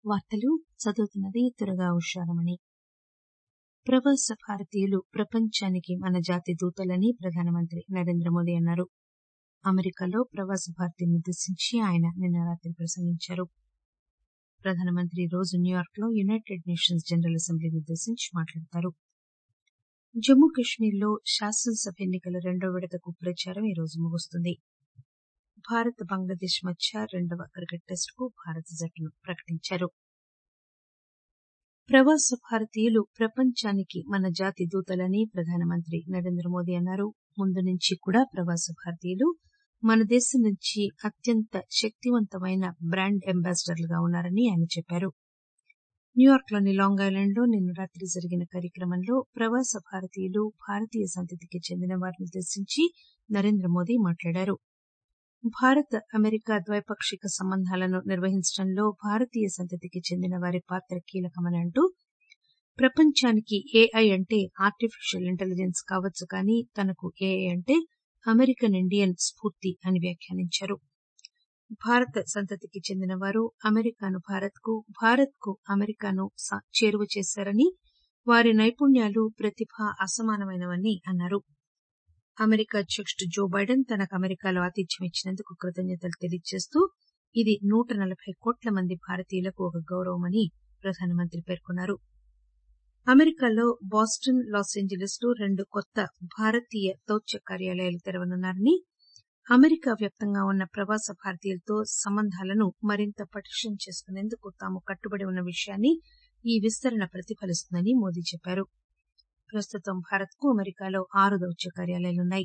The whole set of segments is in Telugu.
వార్తలు చదువుతున్నది దుర్గా ఉషారమణి ప్రవాస భారతీయులు ప్రపంచానికి మన జాతి దూతలని ప్రధానమంత్రి నరేంద్ర మోదీ అన్నారు అమెరికాలో ప్రవాస భారతీయులనుద్దేశించి ఆయన నిన్న రాత్రి ప్రసంగించారు ప్రధానమంత్రి ఈ రోజు న్యూయార్క్ లో యునైటెడ్ నేషన్స్ జనరల్ అసెంబ్లీని ఉద్దేశించి మాట్లాడతారు జమ్మూ కశ్మీర్ లో శాసనసభ ఎన్నికల రెండో విడతకు ప్రచారం ఈ రోజు ముగుస్తుంది భారత్ బంగ్లాదేశ్ మధ్య రెండవ క్రికెట్ టెస్టుకు భారత జట్టును ప్రకటించారు ప్రవాస భారతీయులు ప్రపంచానికి మన జాతి దూతలని ప్రధానమంత్రి నరేంద్ర మోదీ అన్నారు ముందు నుంచి కూడా ప్రవాస భారతీయులు మన దేశం నుంచి అత్యంత శక్తివంతమైన బ్రాండ్ అంబాసిడర్లుగా ఉన్నారని ఆయన చెప్పారు న్యూయార్క్ లోని లాంగ్ ఐలాండ్ లో నిన్న రాత్రి జరిగిన కార్యక్రమంలో ప్రవాస భారతీయులు భారతీయ సంతతికి చెందిన వారిని ఉద్దేశించి నరేంద్ర మోదీ మాట్లాడారు భారత్ అమెరికా ద్వైపాక్షిక సంబంధాలను నిర్వహించడంలో భారతీయ సంతతికి చెందిన వారి పాత్ర కీలకమని అంటూ ప్రపంచానికి ఏఐ అంటే ఆర్టిఫిషియల్ ఇంటెలిజెన్స్ కావచ్చు కానీ తనకు ఏఐ అంటే అమెరికన్ ఇండియన్ స్ఫూర్తి అని వ్యాఖ్యానించారు భారత సంతతికి చెందిన వారు అమెరికాను భారత్ కు భారత్ కు అమెరికాను చేరువ చేశారని వారి నైపుణ్యాలు ప్రతిభ అసమానమైనవని అన్నారు అమెరికా అధ్యకుడు జో బైడెన్ తనకు అమెరికాలో ఆతిథ్యం ఇచ్చినందుకు కృతజ్ఞతలు తెలియజేస్తూ ఇది నూట నలబై కోట్ల మంది భారతీయులకు ఒక గౌరవమని ప్రధానమంత్రి పేర్కొన్నారు అమెరికాలో బాస్టన్ లాస్ ఏంజలీస్ లో రెండు కొత్త భారతీయ దౌత్య కార్యాలయాలు తెరవనున్నారని అమెరికా వ్యాప్తంగా ఉన్న ప్రవాస భారతీయులతో సంబంధాలను మరింత పటిష్టం చేసుకునేందుకు తాము కట్టుబడి ఉన్న విషయాన్ని ఈ విస్తరణ ప్రతిఫలిస్తుందని మోదీ చెప్పారు ప్రస్తుతం భారత్ కు అమెరికాలో ఆరు దౌత్య కార్యాలయాలున్నాయి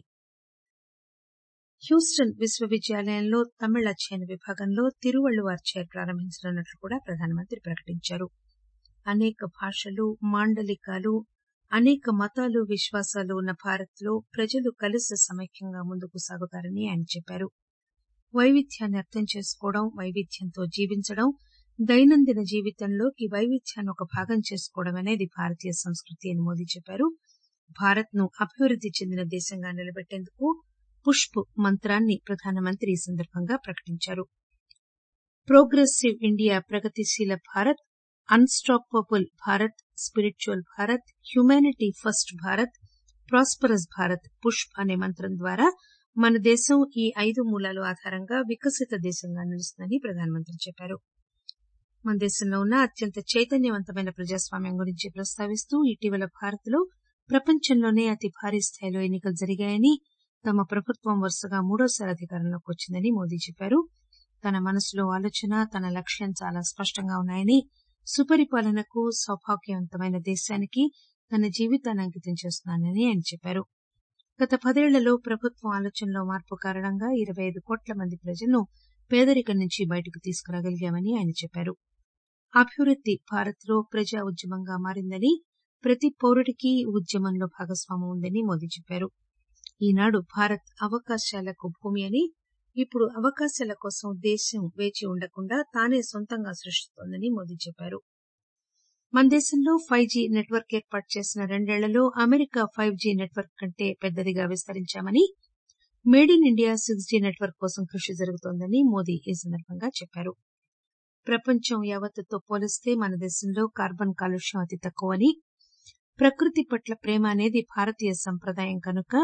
హ్యూస్టన్ విశ్వవిద్యాలయంలో తమిళ అధ్యయన విభాగంలో తిరువళ్లువార్ చైర్ ప్రారంభించనున్నట్లు కూడా ప్రధానమంత్రి ప్రకటించారు అనేక భాషలు మాండలికాలు అనేక మతాలు విశ్వాసాలు ఉన్న భారత్ లో ప్రజలు కలిసి సమైక్యంగా ముందుకు సాగుతారని ఆయన చెప్పారు వైవిధ్యాన్ని అర్థం చేసుకోవడం వైవిధ్యంతో జీవించడం దైనందిన జీవితంలోకి వైవిధ్యాన్ని ఒక భాగం చేసుకోవడం అనేది భారతీయ సంస్కృతి అని మోదీ చెప్పారు భారత్ ను అభివృద్ది చెందిన దేశంగా నిలబెట్టేందుకు పుష్ప్ మంత్రాన్ని ప్రధానమంత్రి ఈ సందర్భంగా ప్రకటించారు ప్రోగ్రెసివ్ ఇండియా ప్రగతిశీల Bharat unstoppable Bharat spiritual Bharat humanity first Bharat prosperous Bharat Pushp అనే మంత్రం ద్వారా మన దేశం ఈ ఐదు మూలాలు ఆధారంగా వికసిత దేశంగా నిలుస్తుందని ప్రధానమంత్రి చెప్పారు మన దేశంలో ఉన్న అత్యంత చైతన్యవంతమైన ప్రజాస్వామ్యం గురించి ప్రస్తావిస్తూ ఇటీవల భారత్ లో ప్రపంచంలోనే అతి భారీ స్థాయిలో ఎన్నికలు జరిగాయని తమ ప్రభుత్వం వరుసగా మూడోసారి అధికారంలోకి వచ్చిందని మోదీ చెప్పారు తన మనసులో ఆలోచన తన లక్ష్యం చాలా స్పష్టంగా ఉన్నాయని సుపరిపాలనకు సౌభాగ్యవంతమైన దేశానికి తన జీవితాన్ని అంకితం చేస్తున్నానని ఆయన చెప్పారు గత పదేళ్లలో ప్రభుత్వం ఆలోచనలో మార్పు కారణంగా ఇరవై ఐదు కోట్ల మంది ప్రజలను పేదరికం నుంచి బయటకు తీసుకురాగలిగామని ఆయన చెప్పారు అభివృద్ది భారత్ లో ప్రజా ఉద్యమంగా మారిందని ప్రతి పౌరుడికి ఉద్యమంలో భాగస్వామ్యం ఉందని మోదీ చెప్పారు ఈనాడు భారత్ అవకాశాలకు భూమి అని ఇప్పుడు అవకాశాల కోసం దేశం వేచి ఉండకుండా తానే సొంతంగా సృష్టిస్తోందని మోదీ చెప్పారు మన దేశంలో ఫైవ్ జీ నెట్వర్క్ ఏర్పాటు చేసిన రెండేళ్లలో అమెరికా ఫైవ్ జీ నెట్వర్క్ కంటే పెద్దదిగా విస్తరించామని made in India six G network కోసం కృషి జరుగుతోందని మోదీ ఈ సందర్భంగా చెప్పారు ప్రపంచం యావత్తుతో పోలిస్తే మన దేశంలో కార్బన్ కాలుష్యం అతి తక్కువని ప్రకృతి పట్ల ప్రేమ అనేది భారతీయ సంప్రదాయం కనుక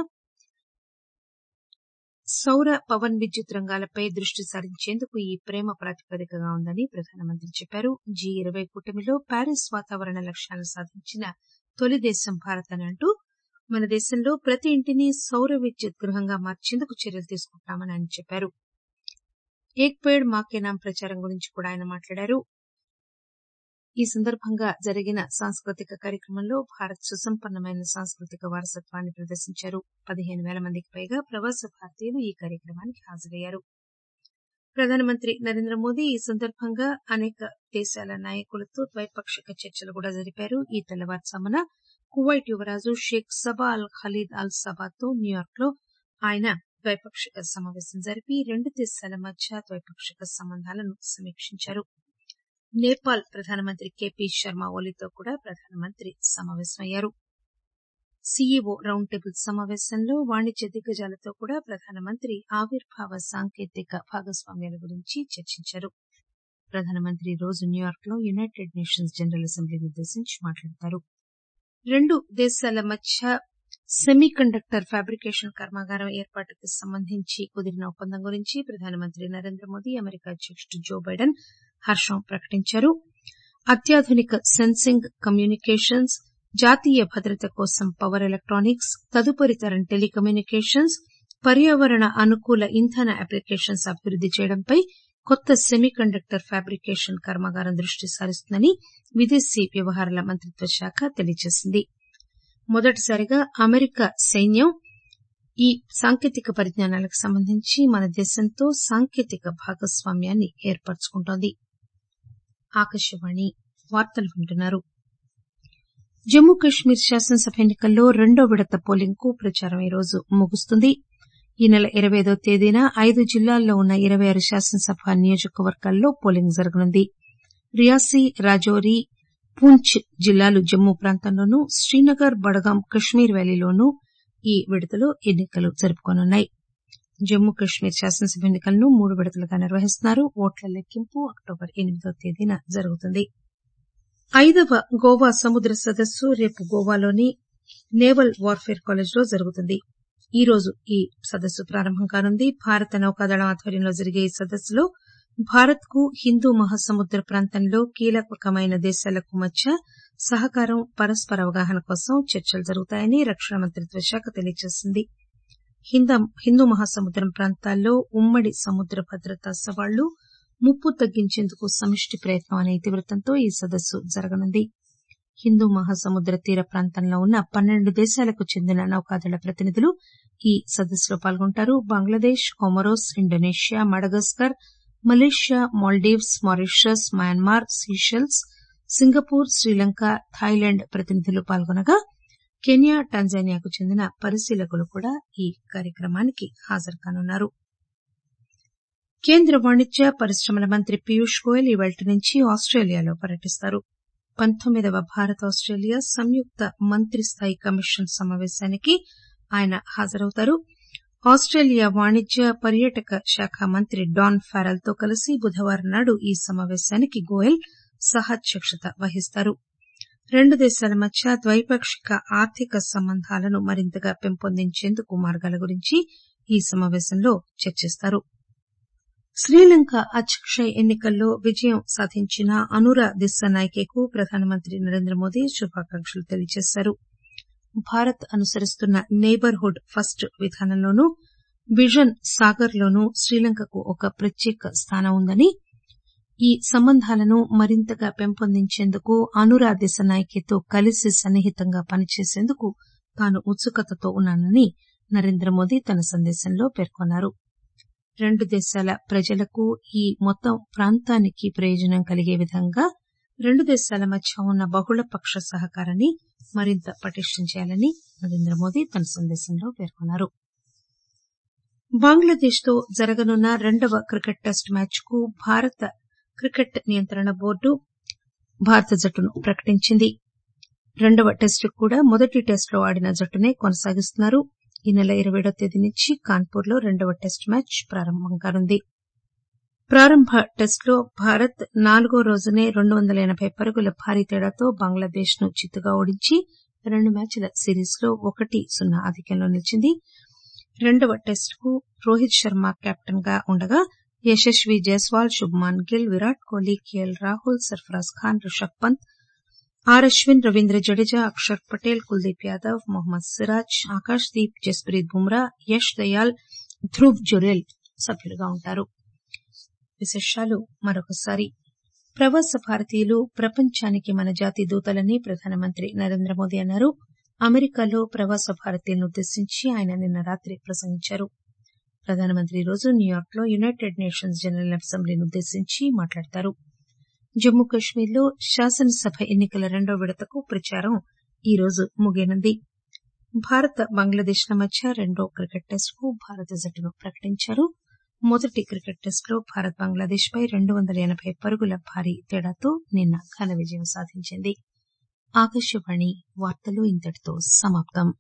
సౌర పవన్ విద్యుత్ రంగాలపై దృష్టి సారించేందుకు ఈ ప్రేమ ప్రాతిపదికగా ఉందని ప్రధానమంత్రి చెప్పారు జీ ఇరవై కూటమిలో ప్యారిస్ వాతావరణ లక్ష్యాలను సాధించిన తొలి దేశం భారత్ అని అంటూ మన దేశంలో ప్రతి ఇంటిని సౌర విద్యుత్ గృహంగా మార్చేందుకు చర్యలు తీసుకుంటామని ఆయన చెప్పారు ఏక్ పేడ్ మాకే నామ్ ప్రచారం గురించి కూడా ఆయన మాట్లాడారు ఈ సందర్భంగా జరిగిన సాంస్కృతిక కార్యక్రమంలో భారత్ సుసంపన్నమైన సాంస్కృతిక వారసత్వాన్ని ప్రదర్శించారు పదిహేను వేల మందికి పైగా ప్రవాస భారతీయులు ఈ కార్యక్రమానికి హాజరయ్యారు ప్రధానమంత్రి నరేంద్ర మోదీ ఈ సందర్భంగా అనేక దేశాల నాయకులతో ద్వైపాక్షిక చర్చలు కూడా జరిపారు ఈ తెల్లవారుజామున కువైట్ యువరాజు Sheikh Sabah Al Khalid Al సబాతో న్యూయార్క్ లో ఆయన ద్వైపాక్షిక సమావేశం జరిపి రెండు దేశాల మధ్య ద్వైపాక్షిక సంబంధాలను సమీక్షించారు నేపాల్ ప్రధానమంత్రి కెపి శర్మ ఓలీతో కూడా ప్రధానమంత్రి సమావేశమయ్యారు సీఈఓ రౌండ్ టేబుల్ సమావేశంలో వాణిజ్య దిగ్గజాలతో కూడా ప్రధానమంత్రి ఆవిర్భావ సాంకేతిక భాగస్వామ్యాల గురించి చర్చించారు ప్రధానమంత్రి ఈ రోజు న్యూయార్క్ లో యునైటెడ్ నేషన్స్ జనరల్ అసెంబ్లీని ఉద్దేశించి మాట్లాడతారు రెండు దేశాల మధ్య సెమీ కండక్టర్ ఫ్యాబ్రికేషన్ కర్మాగారం ఏర్పాటుకు సంబంధించి కుదిరిన ఒప్పందం గురించి ప్రధానమంత్రి నరేంద్ర మోదీ అమెరికా అధ్యకుడు జో బైడెన్ హర్షం ప్రకటించారు అత్యాధునిక సెన్సింగ్ కమ్యూనికేషన్స్ జాతీయ భద్రత కోసం పవర్ ఎలక్టానిక్స్ తదుపరి తరం టెలికమ్యూనికేషన్స్ పర్యావరణ అనుకూల ఇంధన అప్లికేషన్స్ అభివృద్ది చేయడంపై కొత్త సెమీ కండక్టర్ ఫ్యాబ్రికేషన్ కర్మాగారం దృష్టి సారిస్తుందని విదేశీ వ్యవహారాల మంత్రిత్వ శాఖ తెలియజేసింది మొదటిసారిగా అమెరికా సైన్యం ఈ సాంకేతిక పరిజ్ఞానాలకు సంబంధించి మన దేశంతో సాంకేతిక భాగస్వామ్యాన్ని ఏర్పరచుకుంటోంది ఆకాశవాణి వార్తలు వింటున్నారు జమ్మూ కశ్మీర్ శాసనసభ ఎన్నికల్లో రెండో విడత పోలింగ్ కు ప్రచారం ఈరోజు ముగుస్తుంది ఈ నెల ఇరవై ఐదో తేదీన ఐదు జిల్లాల్లో ఉన్న ఇరవై ఆరు శాసనసభ నియోజకవర్గాల్లో పోలింగ్ జరగనుంది రియాసీ రాజౌరి పూంచ్ జిల్లాలు జమ్మూ ప్రాంతంలోనూ శ్రీనగర్ బడగాం కశ్మీర్ వ్యాలీలోనూ ఈ విడతలో ఎన్నికలు జరుపుకోనున్నాయి జమ్మూ కశ్మీర్ శాసనసభ ఎన్నికలను మూడు విడతలుగా నిర్వహిస్తున్నారు ఓట్ల లెక్కింపు అక్టోబర్ ఎనిమిదో తేదీన జరుగుతుంది ఐదవ గోవా సముద్ర సదస్సు రేపు గోవాలోని నేవల్ వార్ఫేర్ కాలేజ్లో జరుగుతుంది ఈ రోజు ఈ సదస్సు ప్రారంభం కానుంది భారత నౌకాదళం ఆధ్వర్యంలో జరిగే ఈ సదస్సులో భారత్ కు హిందూ మహాసముద్ర ప్రాంతంలో కీలకమైన దేశాలకు మధ్య సహకారం పరస్పర అవగాహన కోసం చర్చలు జరుగుతాయని రక్షణ మంత్రిత్వ శాఖ తెలియజేసింది హిందూ మహాసముద్రం ప్రాంతాల్లో ఉమ్మడి సముద్ర భద్రతా సవాళ్లు ముప్పు తగ్గించేందుకు సమిష్టి ప్రయత్నం అనే ఇతివృత్తంతో ఈ సదస్సు జరగనుంది హిందూ మహాసముద్ర తీర ప్రాంతంలో ఉన్న పన్నెండు దేశాలకు చెందిన నౌకాదళ ప్రతినిధులు ఈ సదస్సులో పాల్గొంటారు Bangladesh Comoros Indonesia Madagascar Malaysia Maldives Mauritius Myanmar Seychelles Singapore Sri Lanka Thailand ప్రతినిధులు పాల్గొనగా కెన్యా టాంజానియాకు చెందిన పరిశీలకులు కూడా ఈ కార్యక్రమానికి హాజరుకానున్నారు కేంద్ర వాణిజ్య పరిశ్రమల మంత్రి పీయూష్ గోయల్ ఇవాళ్టి నుంచి ఆస్టేలియాలో పర్యటిస్తారు పంతొమ్మిదవ భారత్ ఆస్టేలియా సంయుక్త మంత్రి స్థాయి కమిషన్ సమావేశానికి ఆయన హాజరవుతారు ఆస్టేలియా వాణిజ్య పర్యాటక శాఖ మంత్రి డాన్ ఫారెల్ తో కలిసి బుధవారం నాడు ఈ సమావేశానికి గోయల్ సహాధ్యక్షత వహిస్తారు రెండు దేశాల మధ్య ద్వైపాక్షిక ఆర్థిక సంబంధాలను మరింతగా పెంపొందించేందుకు మార్గాల గురించి ఈ సమావేశంలో చర్చిస్తారు శ్రీలంక అధ్యక్ష ఎన్నికల్లో విజయం సాధించిన అనురా దిశానాయకేకు ప్రధానమంత్రి నరేంద్ర మోదీ శుభాకాంక్షలు తెలియజేశారు భారత్ అనుసరిస్తున్న నైబర్ హుడ్ ఫస్ట్ విధానంలోనూ విజన్ సాగర్ లోనూ శ్రీలంకకు ఒక ప్రత్యేక స్థానం ఉందని ఈ సంబంధాలను మరింతగా పెంపొందించేందుకు అనురా దిశానాయకేతో కలిసి సన్నిహితంగా పనిచేసేందుకు తాను ఉత్సుకతతో ఉన్నానని నరేంద్ర మోదీ తన సందేశంలో పేర్కొన్నారు రెండు దేశాల ప్రజలకు ఈ మొత్తం ప్రాంతానికి ప్రయోజనం కలిగే విధంగా రెండు దేశాల మధ్య ఉన్న బహుళపక్ష సహకారాన్ని మరింత పటిష్టం చేయాలని నరేంద్ర మోదీ తన సందేశంలో పేర్కొన్నారు బంగ్లాదేశ్ తో జరగనున్న రెండవ క్రికెట్ టెస్ట్ మ్యాచ్ కు భారత క్రికెట్ నియంత్రణ బోర్డు భారత జట్టును ప్రకటించింది రెండవ టెస్టు కూడా మొదటి టెస్టులో ఆడిన జట్టునే కొనసాగిస్తున్నారు ఈ నెల ఇరవైడో తేదీ నుంచి కాన్పూర్ లో రెండవ టెస్ట్ మ్యాచ్ ప్రారంభం కానుంది ప్రారంభ టెస్టులో భారత్ నాలుగో రోజునే రెండు వందల ఎనబై పరుగుల భారీ తేడాతో బంగ్లాదేశ్ ను చిత్తుగా ఓడించి రెండు మ్యాచ్ల సిరీస్ లో ఒకటి సున్నా ఆధిక్యంలో నిలిచింది రెండవ టెస్టుకు రోహిత్ శర్మ కెప్టెన్ గా ఉండగా యశస్వీ జైస్వాల్ శుభ్మాన్ గిల్ విరాట్ కోహ్లీ కేఎల్ రాహుల్ సర్ఫరాజ్ ఖాన్ రిషబ్ పంత్ ఆర్ అశ్విన్ రవీంద్ర జడేజా అక్షర్ పటేల్ కుల్దీప్ యాదవ్ మొహమ్మద్ సిరాజ్ ఆకాశ్ దీప్ జస్ప్రీత్ బుమ్రా యష్ దయాల్ ధ్రువ్ జురేల్ సభ్యులుగా ఉంటారు విశేషాలు మరొకసారి ప్రవాస భారతీయులు ప్రపంచానికి మన జాతి దూతలని ప్రధానమంత్రి నరేంద్ర మోదీ అన్నారు అమెరికాలో ప్రవాస భారతీయులను ఉద్దేశించి ఆయన నిన్న రాత్రి ప్రసంగించారు ప్రధానమంత్రి ఈరోజు న్యూయార్క్ లో యునైటెడ్ నేషన్స్ జనరల్ అసెంబ్లీని ఉద్దేశించి మాట్లాడతారు జమ్మూ కశ్మీర్ లో శాసనసభ ఎన్నికల రెండో విడతకు ప్రచారం ఈ రోజు ముగియనుంది భారత్ బంగ్లాదేశ్ ల మధ్య రెండో క్రికెట్ టెస్ట్ కు భారత జట్టును ప్రకటించారు మొదటి క్రికెట్ టెస్ట్ లో భారత్ బంగ్లాదేశ్ పై రెండు వందల ఎనబై పరుగుల భారీ తేడాతో నిన్న ఘన విజయం సాధించింది ఆకాశవాణి వార్తలు ఇంతటితో సమాప్తం